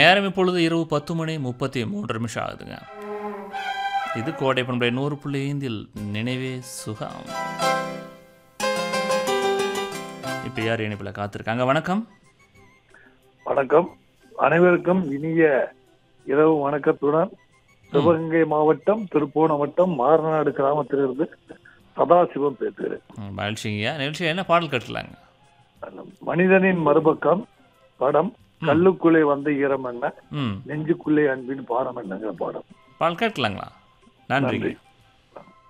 நேரம் இப்பொழுது இரவு பத்து மணி முப்பத்தி மூன்று நிமிஷம் ஆகுதுங்க இது கோடை பண்புடைய நூறு புள்ளி ஐந்தில் நினைவே சுகம் இப்போ யார் இணைப்பில் காத்திருக்காங்க வணக்கம் வணக்கம் அனைவருக்கும் இனிய இரவு வணக்கத்துடன் சிவகங்கை மாவட்டம் திருப்பூணம் வட்டம் மாரநாடு கிராமத்திலிருந்து சதாசிவம் பேசுகிறேன் ம், மகிழ்ச்சிங்கய்யா நிகழ்ச்சி என்ன பாடல் கட்டலாங்க மனிதனின் மறுபக்கம் படம் கல்லுக்குள்ளே வந்த ஈரம் என்ன ம் நெஞ்சுக்குள்ளே அன்பின் பாடம் என்னங்கிற பாடம் பாடல் கேட்கலாங்களா நன்றிங்க நன்றி.